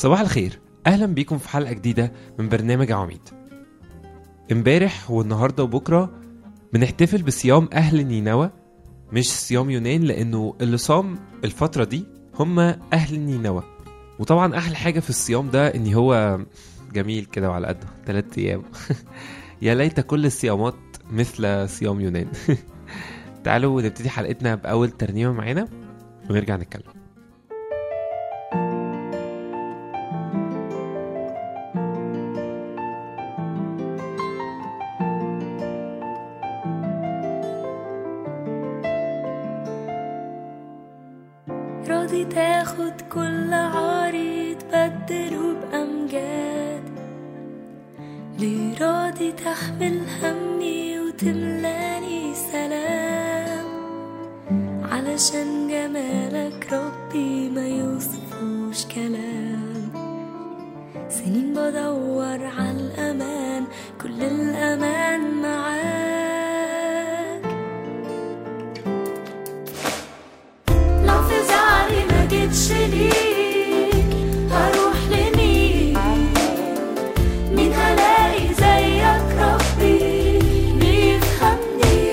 صباح الخير اهلا بيكم في حلقه جديده من برنامج عواميد امبارح والنهارده وبكره بنحتفل بصيام اهل نينوى مش صيام يونان لانه اللي صام الفتره دي هم اهل نينوى وطبعا احلى حاجه في الصيام ده ان هو جميل كده وعلى قده ثلاث ايام يا ليت كل الصيامات مثل صيام يونان تعالوا نبتدي حلقتنا باول ترنيمه معانا ونرجع نتكلم راضي تاخد كل عاري تبدله بأمجاد ليه راضي تحمل همي وتملاني سلام علشان جمالك ربي ما يوصفوش كلام سنين بدور على الأمان كل الأمان معاك لو في زعلي ما جيتش ليك هروح لمين مين هلاقي زيك ربي بيفهمني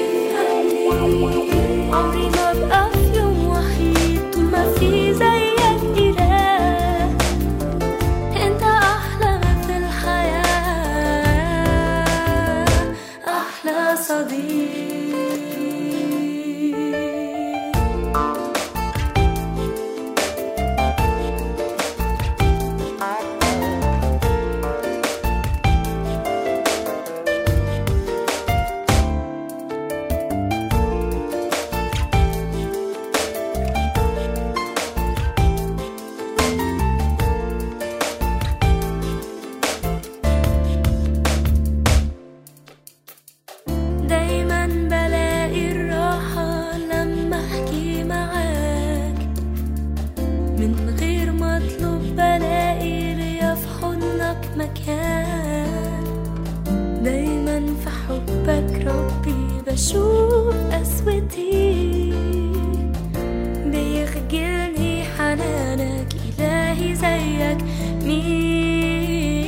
عمري ما ابقى في يوم وحيد طول ما في زيك إله انت احلى ما في الحياة احلى صديق دايما بلاقي الراحة لما احكي معاك من غير ما اطلب بلاقي ليا في حضنك مكان دايما في حبك ربي بشوف قسوتي بيخجلني حنانك إلهي زيك مين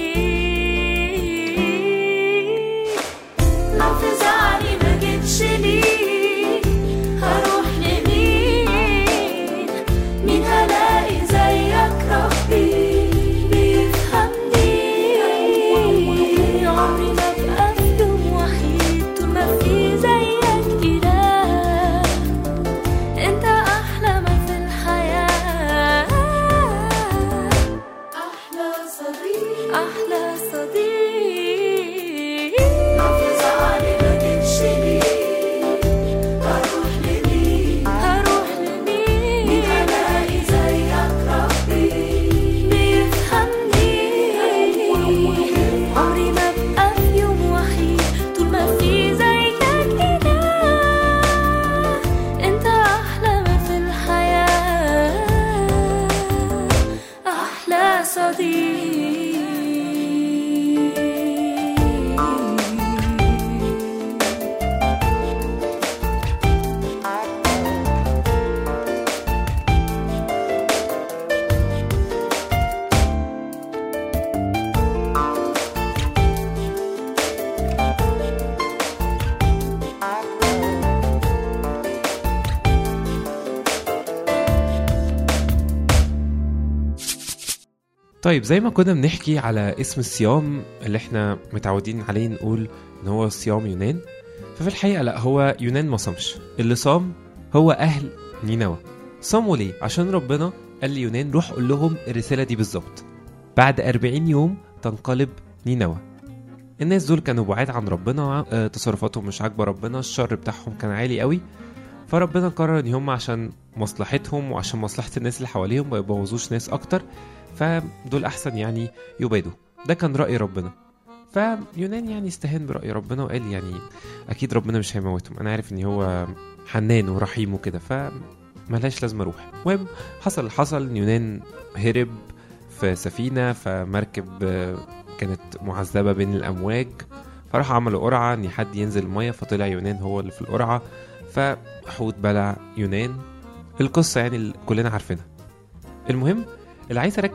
لو في زعلي ما جيتش ليك هروح لمين مين هلاقي زيك ربي بيفهمني عمري ما ابقى في يوم وحيد طول ما في زيك إله انت احلى ما في الحياة احلى صديق احلى صديق لو في زعلي ما جيتش ليك هروح لمين هروح لمين مين هلاقي زيك ربي بيفهمني عمري ما ابقى في يوم وحيد طول ما في زيك إله انت احلى ما في الحياة احلى صديق طيب زي ما كنا بنحكي على اسم الصيام اللي احنا متعودين عليه نقول ان هو صيام يونان ففي الحقيقة لا هو يونان ما صامش اللي صام هو أهل نينوى صاموا ليه؟ عشان ربنا قال ليونان روح قول لهم الرسالة دي بالظبط بعد 40 يوم تنقلب نينوى الناس دول كانوا بعاد عن ربنا آه، تصرفاتهم مش عاجبة ربنا الشر بتاعهم كان عالي قوي فربنا قرر ان هم عشان مصلحتهم وعشان مصلحة الناس اللي حواليهم ما يبوظوش ناس اكتر فدول احسن يعني يبادوا ده كان رأي ربنا فيونان يعني استهان برأي ربنا وقال يعني اكيد ربنا مش هيموتهم انا عارف ان هو حنان ورحيم وكده فملهاش لازمه اروح المهم حصل اللي حصل إن يونان هرب في سفينه فمركب آه، كانت معذبه بين الامواج فراح عملوا قرعه ان حد ينزل الميه فطلع يونان هو اللي في القرعه فحوت بلع يونان القصه يعني اللي كلنا عارفينها المهم اللي عايز اركز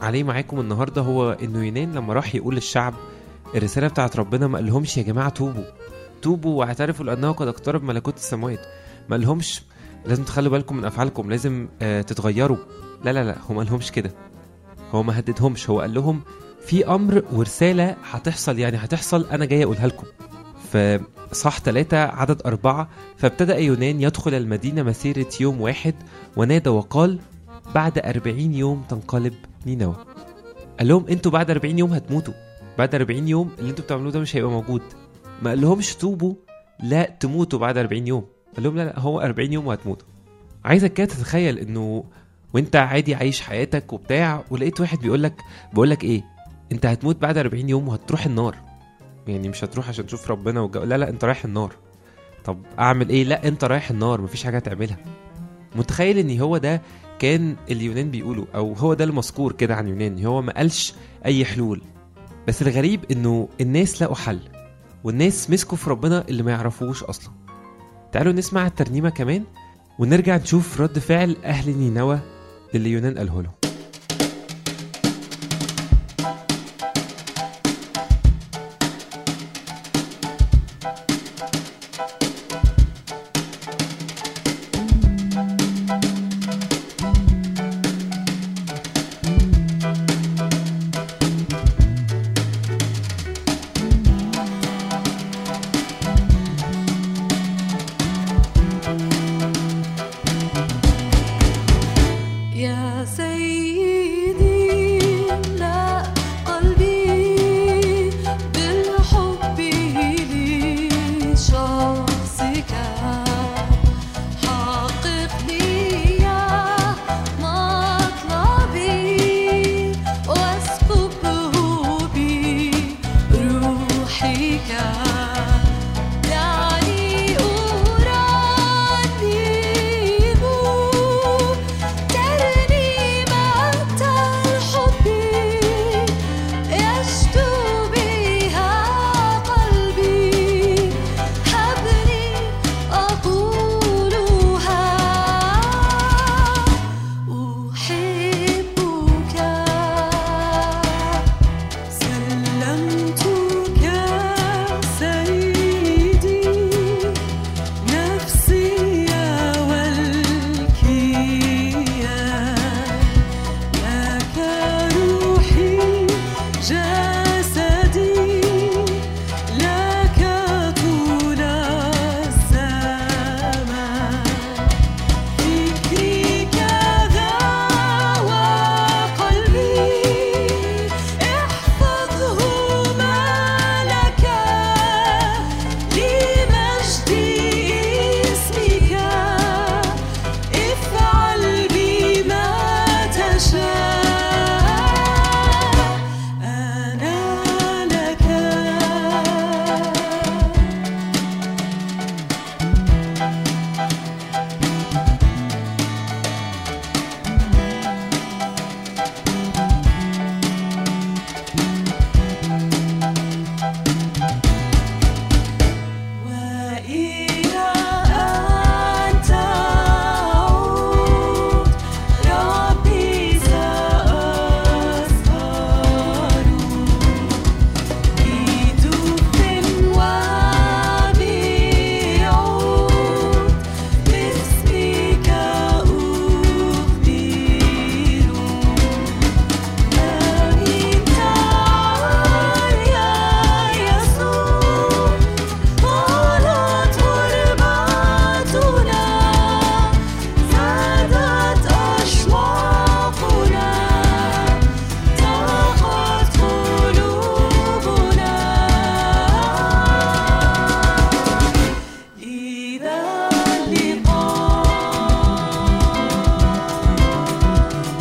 عليه معاكم النهارده هو انه يونان لما راح يقول للشعب الرساله بتاعت ربنا ما قالهمش يا جماعه توبوا توبوا واعترفوا لانه قد اقترب ملكوت السماوات ما قالهمش لازم تخلوا بالكم من افعالكم لازم آه تتغيروا لا لا لا هو ما قالهمش كده هو ما هددهمش هو قال لهم في امر ورساله هتحصل يعني هتحصل انا جاي اقولها لكم فصح ثلاثة عدد أربعة فابتدأ يونان يدخل المدينة مسيرة يوم واحد ونادى وقال بعد أربعين يوم تنقلب نينوى قال لهم انتوا بعد 40 يوم هتموتوا بعد 40 يوم اللي انتوا بتعملوه ده مش هيبقى موجود ما قال لهمش توبوا لا تموتوا بعد 40 يوم قال لهم لا لا هو 40 يوم وهتموتوا عايزك كده تتخيل انه وانت عادي عايش حياتك وبتاع ولقيت واحد بيقول لك بقول لك ايه انت هتموت بعد 40 يوم وهتروح النار يعني مش هتروح عشان تشوف ربنا والجو لا لا انت رايح النار طب اعمل ايه لا انت رايح النار مفيش حاجه تعملها متخيل ان هو ده كان اليونان بيقولوا او هو ده المذكور كده عن يونان هو ما قالش اي حلول بس الغريب انه الناس لقوا حل والناس مسكوا في ربنا اللي ما يعرفوش اصلا تعالوا نسمع الترنيمه كمان ونرجع نشوف رد فعل اهل نينوى للي يونان قاله لهم يا سيدي لا قلبي بالحب لشخصك حققني يا مطلبي واسكبه بروحك دعني أرنم ترنيمة الحب يشدو بها قلبي هبني أقولها أحبك سلمتك سيدي نفسي والكيان لك روحي جسدي لك طول الزمان فكري كذا وقلبي احفظهما لك لمجد اسمك افعل بما تشاء أنا لك وإلى أن تعود ربي سأسهر بدف وبعود باسمك أخبر آمين تعال يا يسوع طالت غربتنا زادت أشواقنا ضاقت قلوبنا إذا اللقاء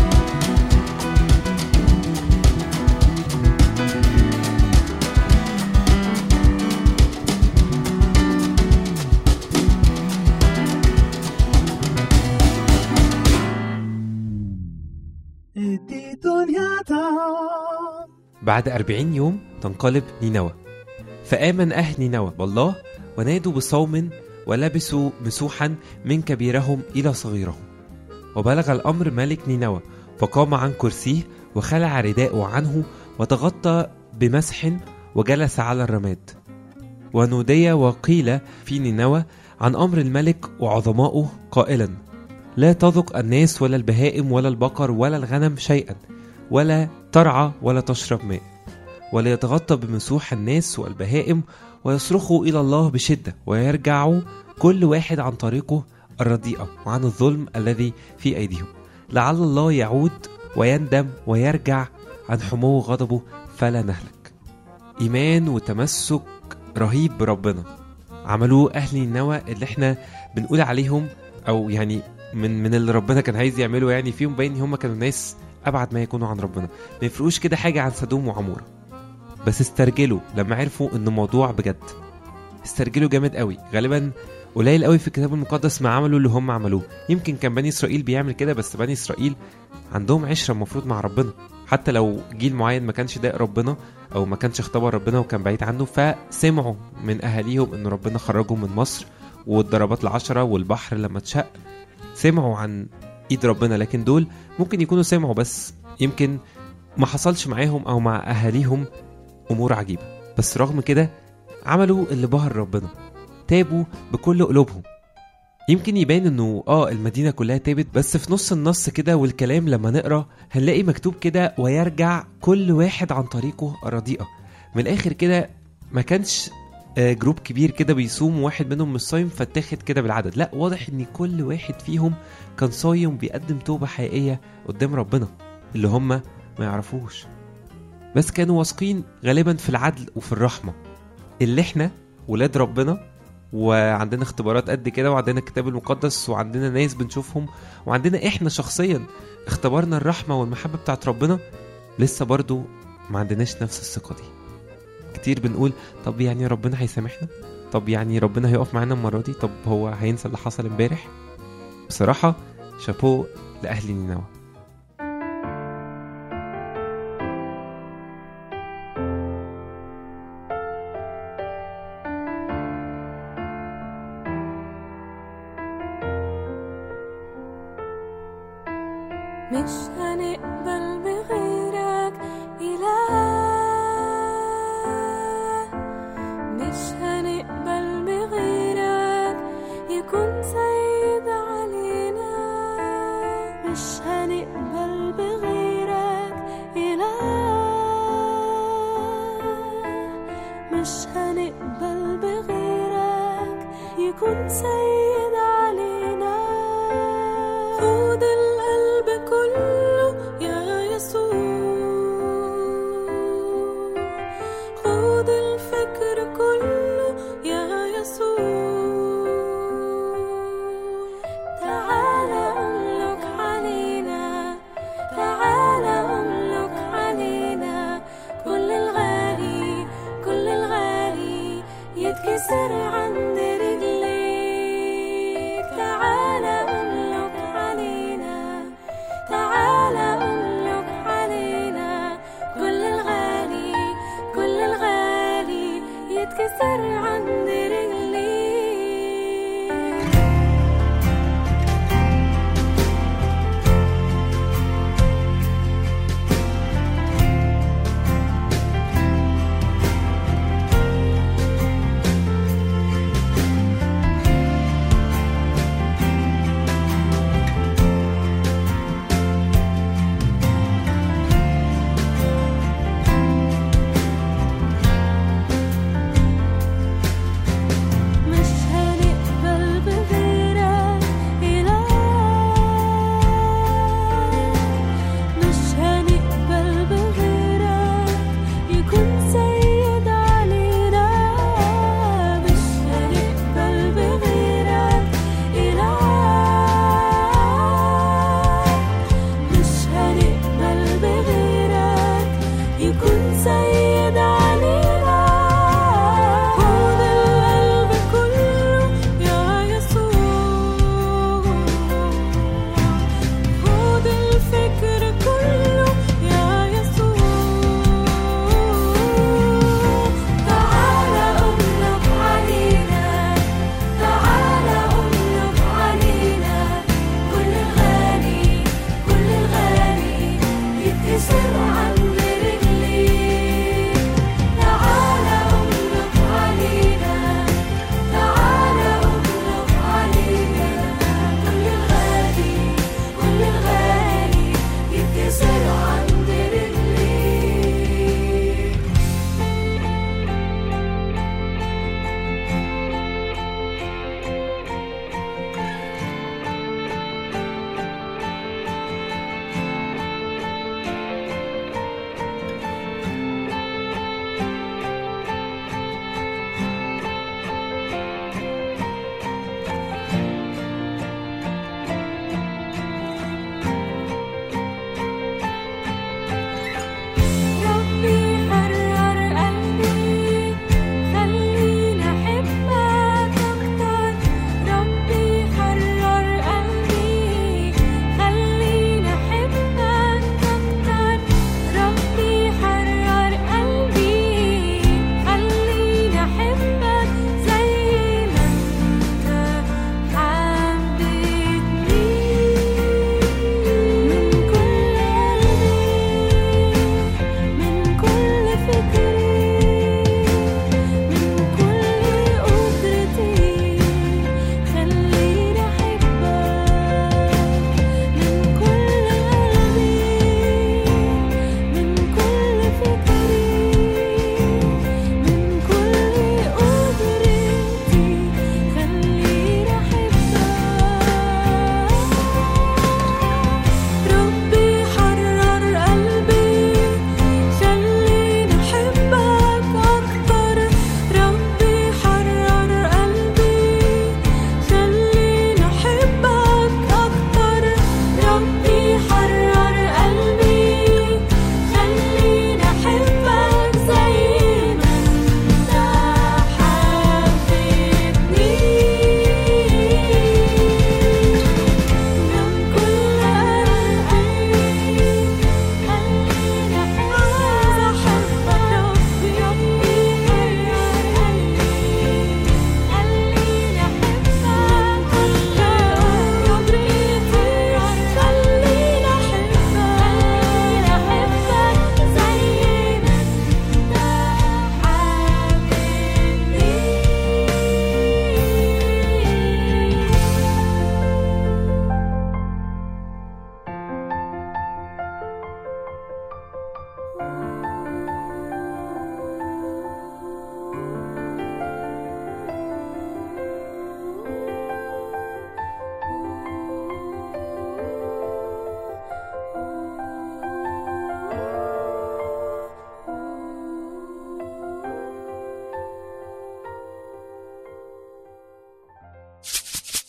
بعد أربعين يوم تنقلب نينوى فآمن أهل نينوى بالله ونادوا بصوم ولبسوا مسوحا من كبيرهم إلى صغيرهم وبلغ الأمر ملك نينوى فقام عن كرسيه وخلع رداءه عنه وتغطى بمسح وجلس على الرماد ونودي وقيل في نينوى عن أمر الملك وعظمائه قائلا لا تذق الناس ولا البهائم ولا البقر ولا الغنم شيئا ولا ترعى ولا تشرب ماء ولا يتغطى بمسوح الناس والبهائم ويصرخوا إلى الله بشدة ويرجعوا كل واحد عن طريقه الرديئة وعن الظلم الذي في أيديهم لعل الله يعود ويندم ويرجع عن حمو غضبه فلا نهلك إيمان وتمسك رهيب بربنا عملوه أهل النوى اللي احنا بنقول عليهم أو يعني من من اللي ربنا كان عايز يعمله يعني فيهم باين إن هم كانوا ناس أبعد ما يكونوا عن ربنا ما يفرقوش كده حاجة عن سدوم وعمورة بس استرجلوا لما عرفوا إن الموضوع بجد استرجلوا جامد قوي غالبا قليل قوي في الكتاب المقدس ما عملوا اللي هم عملوه يمكن كان بني اسرائيل بيعمل كده بس بني اسرائيل عندهم عشره المفروض مع ربنا حتى لو جيل معين ما كانش داق ربنا او ما كانش اختبر ربنا وكان بعيد عنه فسمعوا من اهاليهم ان ربنا خرجهم من مصر والضربات العشره والبحر لما اتشق سمعوا عن ايد ربنا لكن دول ممكن يكونوا سمعوا بس يمكن ما حصلش معاهم او مع اهاليهم امور عجيبه بس رغم كده عملوا اللي بهر ربنا تابوا بكل قلوبهم يمكن يبان انه اه المدينة كلها تابت بس في نص النص كده والكلام لما نقرا هنلاقي مكتوب كده ويرجع كل واحد عن طريقه الرديئة من الاخر كده ما كانش آه، جروب كبير كده بيصوم واحد منهم مش صايم فاتاخد كده بالعدد لا واضح ان كل واحد فيهم كان صايم بيقدم توبة حقيقية قدام ربنا اللي هم ما يعرفوش بس كانوا واثقين غالبا في العدل وفي الرحمة اللي احنا ولاد ربنا وعندنا اختبارات قد كده وعندنا الكتاب المقدس وعندنا ناس بنشوفهم وعندنا احنا شخصيا اختبرنا الرحمة والمحبة بتاعت ربنا لسه برضو ما عندناش نفس الثقة دي كتير بنقول طب يعني ربنا هيسامحنا طب يعني ربنا هيقف معانا المرة دي طب هو هينسى اللي حصل امبارح بصراحة شابو لأهل نينوى مش هنقبل بغيرك إله مش هنقبل بغيرك يكون سيد علينا مش هنقبل بغيرك إله مش هنقبل بغيرك يكون سيد علينا خد القلب كله يا يسوع خد الفكر كله يا يسوع تعالى املك علينا تعالى املك علينا كل الغالي كل الغالي يتكسر عند رجليك تعالى املك علينا تعالى املك علينا كل الغالي كل الغالي يتكسر عند رجليك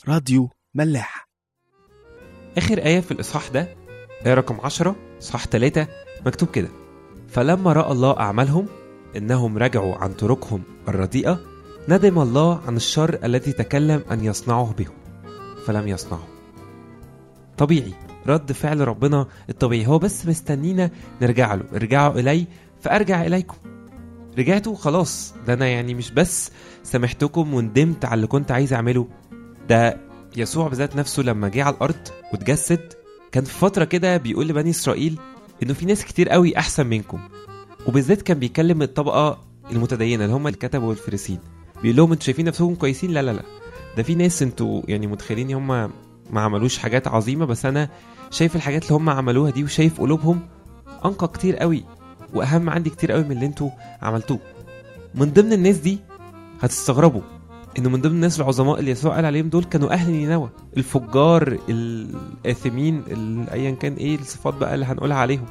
راديو ملاح آخر آية في الإصحاح ده آية رقم 10 إصحاح 3 مكتوب كده فلما رأى الله أعمالهم إنهم رجعوا عن طرقهم الرديئة ندم الله عن الشر الذي تكلم أن يصنعه بهم فلم يصنعه طبيعي رد فعل ربنا الطبيعي هو بس مستنينا نرجع له ارجعوا إلي فأرجع إليكم رجعتوا خلاص ده أنا يعني مش بس سامحتكم وندمت على اللي كنت عايز أعمله ده يسوع بذات نفسه لما جه على الارض واتجسد كان في فتره كده بيقول لبني اسرائيل انه في ناس كتير قوي احسن منكم وبالذات كان بيكلم الطبقه المتدينه اللي هم الكتبه والفريسين بيقول لهم انتوا شايفين نفسكم كويسين لا لا لا ده في ناس انتوا يعني متخيلين هم ما عملوش حاجات عظيمه بس انا شايف الحاجات اللي هم عملوها دي وشايف قلوبهم انقى كتير قوي واهم عندي كتير قوي من اللي انتوا عملتوه من ضمن الناس دي هتستغربوا انه من ضمن الناس العظماء اللي يسوع قال عليهم دول كانوا اهل نينوى الفجار الاثمين ال- ايا كان ايه الصفات بقى اللي هنقولها عليهم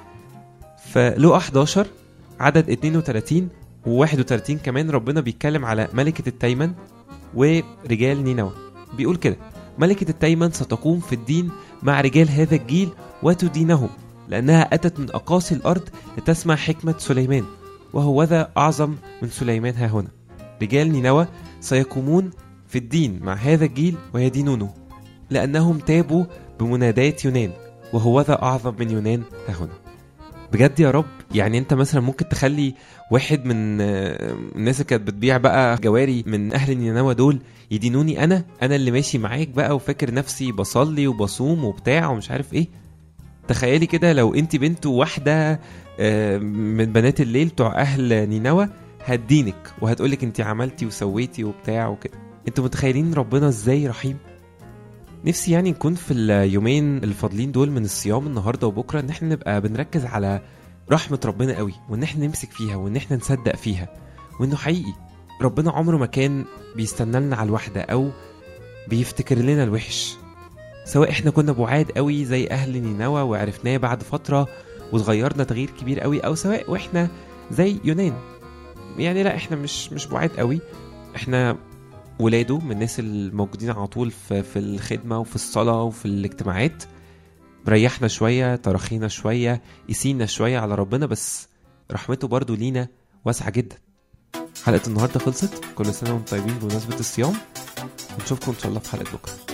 فلقى 11 عدد 32 و31 كمان ربنا بيتكلم على ملكة التيمن ورجال نينوى بيقول كده ملكة التيمن ستقوم في الدين مع رجال هذا الجيل وتدينهم لأنها أتت من أقاصي الأرض لتسمع حكمة سليمان وهو ذا أعظم من سليمان ها هنا رجال نينوى سيقومون في الدين مع هذا الجيل ويدينونه لأنهم تابوا بمنادات يونان وهو ذا أعظم من يونان ها هنا بجد يا رب يعني انت مثلا ممكن تخلي واحد من آه، الناس اللي كانت بتبيع بقى جواري من اهل نينوى دول يدينوني انا انا اللي ماشي معاك بقى وفاكر نفسي بصلي وبصوم وبتاع ومش عارف ايه تخيلي كده لو انت بنت واحده آه، من بنات الليل بتوع اهل نينوى هتدينك وهتقولك انت عملتي وسويتي وبتاع وكده انتوا متخيلين ربنا ازاي رحيم نفسي يعني نكون في اليومين الفاضلين دول من الصيام النهارده وبكره ان احنا نبقى بنركز على رحمه ربنا قوي وان احنا نمسك فيها وان احنا نصدق فيها وانه حقيقي ربنا عمره ما كان بيستنى لنا على الواحده او بيفتكر لنا الوحش سواء احنا كنا بعاد قوي زي اهل نينوى وعرفناه بعد فتره وتغيرنا تغيير كبير قوي او سواء واحنا زي يونان يعني لا احنا مش مش بعاد قوي احنا ولاده من الناس الموجودين على طول في, في الخدمة وفي الصلاة وفي الاجتماعات ريحنا شوية ترخينا شوية قسينا شوية على ربنا بس رحمته برضو لينا واسعة جدا حلقة النهاردة خلصت كل سنة وانتم طيبين بمناسبة الصيام نشوفكم إن شاء الله في حلقة بكرة